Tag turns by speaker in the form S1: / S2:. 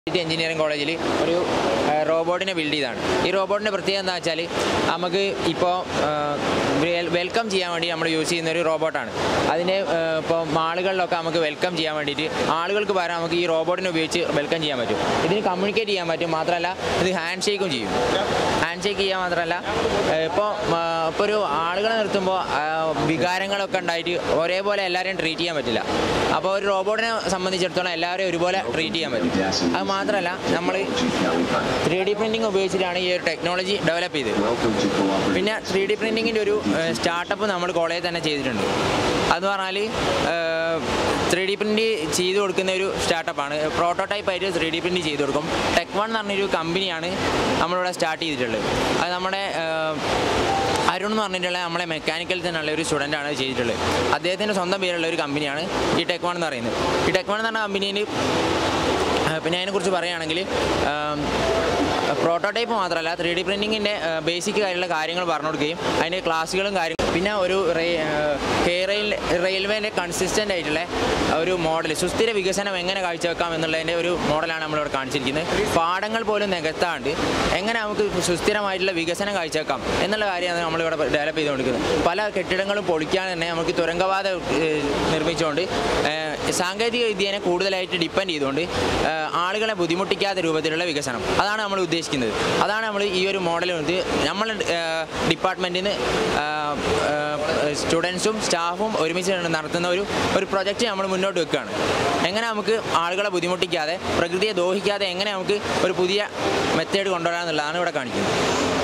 S1: engineering കോളേജിൽ ഒരു റോബോട്ടിനെ build ചെയ്താണ് ഈ റോബോട്ടിൻ്റെ പ്രത്യേകത എന്താ വെച്ചാൽ നമുക്ക് ഇപ്പോൾ വെൽക്കം ചെയ്യാൻ വേണ്ടി നമ്മൾ യൂസ് ചെയ്യുന്ന ഒരു റോബോട്ടാണ് അതിൻ്റെ ഇപ്പോൾ മാളുകളിലൊക്കെ നമുക്ക് വെൽക്കം ചെയ്യാൻ വേണ്ടിയിട്ട് ആളുകൾക്ക് പകരം നമുക്ക് ഈ റോബോട്ടിനെ ഉപയോഗിച്ച് വെൽക്കം ചെയ്യാൻ പറ്റും ഇതിന് കമ്മ്യൂണിക്കേറ്റ് ചെയ്യാൻ പറ്റും മാത്രമല്ല ഇത് ഹാൻഡ് ഷേക്കും ചെയ്യും ഹാൻഡ് ഷേക്ക് ചെയ്യാൻ മാത്രമല്ല ഇപ്പോൾ ഇപ്പോൾ ഒരു ആളുകളെ നിർത്തുമ്പോൾ വികാരങ്ങളൊക്കെ ഉണ്ടായിട്ട് ഒരേപോലെ എല്ലാവരെയും ട്രീറ്റ് ചെയ്യാൻ പറ്റില്ല അപ്പോൾ ഒരു റോബോട്ടിനെ സംബന്ധിച്ചിടത്തോളം എല്ലാവരെയും ഒരുപോലെ ട്രീറ്റ് ചെയ്യാൻ പറ്റും അത് മാത്രമല്ല നമ്മൾ ത്രീ ഡി പ്രിൻറ്റിംഗ് ഉപയോഗിച്ചിട്ടാണ് ഈ ഒരു ടെക്നോളജി ഡെവലപ്പ് ചെയ്തത് പിന്നെ ത്രീ ഡി പ്രിൻറ്റിങ്ങിൻ്റെ ഒരു സ്റ്റാർട്ടപ്പ് നമ്മൾ കോളേജിൽ തന്നെ ചെയ്തിട്ടുണ്ട് അതെന്ന് പറഞ്ഞാൽ ത്രീ ഡി പ്രിൻറ്റ് ചെയ്ത് കൊടുക്കുന്ന ഒരു സ്റ്റാർട്ടപ്പാണ് പ്രോട്ടോടൈപ്പ് ആയിട്ട് ത്രീ ഡി പ്രിൻറ്റ് ചെയ്ത് കൊടുക്കും ടെക് വൺ എന്ന് പറഞ്ഞൊരു കമ്പനിയാണ് നമ്മളിവിടെ സ്റ്റാർട്ട് ചെയ്തിട്ടുള്ളത് അത് നമ്മുടെ ഏഹ്, അരുൺ എന്ന് പറഞ്ഞിട്ടുള്ള നമ്മളെ മെക്കാനിക്കൽ തന്നെയുള്ള ഒരു സ്റ്റുഡൻ്റ് ആണ് ചെയ്തിട്ടുള്ളത് അദ്ദേഹത്തിൻ്റെ സ്വന്തം പേരുള്ള ഒരു കമ്പനിയാണ് ഈ ടെക് വൺ എന്ന് പറയുന്നത് ഈ ടെക് വൺ എന്ന് പറഞ്ഞ കമ്പനിയിൽ പിന്നെ അതിനെക്കുറിച്ച് പറയുകയാണെങ്കിൽ പ്രോട്ടോടൈപ്പ് മാത്രമല്ല ത്രീ ഡി പ്രിൻറ്റിങ്ങിൻ്റെ ബേസിക് ആയിട്ടുള്ള കാര്യങ്ങൾ പറഞ്ഞു കൊടുക്കുകയും അതിൻ്റെ ക്ലാസ്സുകളും കാര്യങ്ങളും പിന്നെ ഒരു റെയിൽ റെയിൽവേൻ്റെ കൺസിസ്റ്റൻ്റ് ആയിട്ടുള്ള ഒരു മോഡൽ സുസ്ഥിര വികസനം എങ്ങനെ കാഴ്ചവെക്കാം എന്നുള്ളതിൻ്റെ ഒരു മോഡലാണ് നമ്മളിവിടെ കാണിച്ചിരിക്കുന്നത് പാഠങ്ങൾ പോലും നികത്താണ്ട് എങ്ങനെ നമുക്ക് സുസ്ഥിരമായിട്ടുള്ള വികസനം കാഴ്ചവെക്കാം എന്നുള്ള കാര്യമാണ് നമ്മളിവിടെ ഡെവലപ്പ് ചെയ്തുകൊണ്ടിരിക്കുന്നത് പല കെട്ടിടങ്ങളും പൊളിക്കാൻ തന്നെ നമുക്ക് തുരങ്കപാത ഏഹ്, നിർമ്മിച്ചുകൊണ്ട് ഏഹ്, സാങ്കേതിക വിദ്യനെ കൂടുതലായിട്ട് ഡിപ്പെൻഡ് ചെയ്തുകൊണ്ട് ഏഹ്, ആളുകളെ ബുദ്ധിമുട്ടിക്കാത്ത രൂപത്തിലുള്ള വികസനം അതാണ് നമ്മൾ ഉദ്ദേശിക്കുന്നത് അതാണ് നമ്മൾ ഈ ഒരു മോഡൽ വന്നിട്ട് നമ്മൾ ഡിപ്പാർട്ട്മെൻറ്റിൽ നിന്ന് സ്റ്റുഡൻസും സ്റ്റാഫും ഒരുമിച്ച് നടത്തുന്ന ഒരു ഒരു പ്രൊജക്റ്റ് നമ്മൾ മുന്നോട്ട് വെക്കുകയാണ് എങ്ങനെ നമുക്ക് ആളുകളെ ബുദ്ധിമുട്ടിക്കാതെ പ്രകൃതിയെ ദോഹിക്കാതെ എങ്ങനെ നമുക്ക് ഒരു പുതിയ മെത്തേഡ് കൊണ്ടുവരാമെന്നുള്ളതാണ് ഇവിടെ കാണിക്കുന്നത്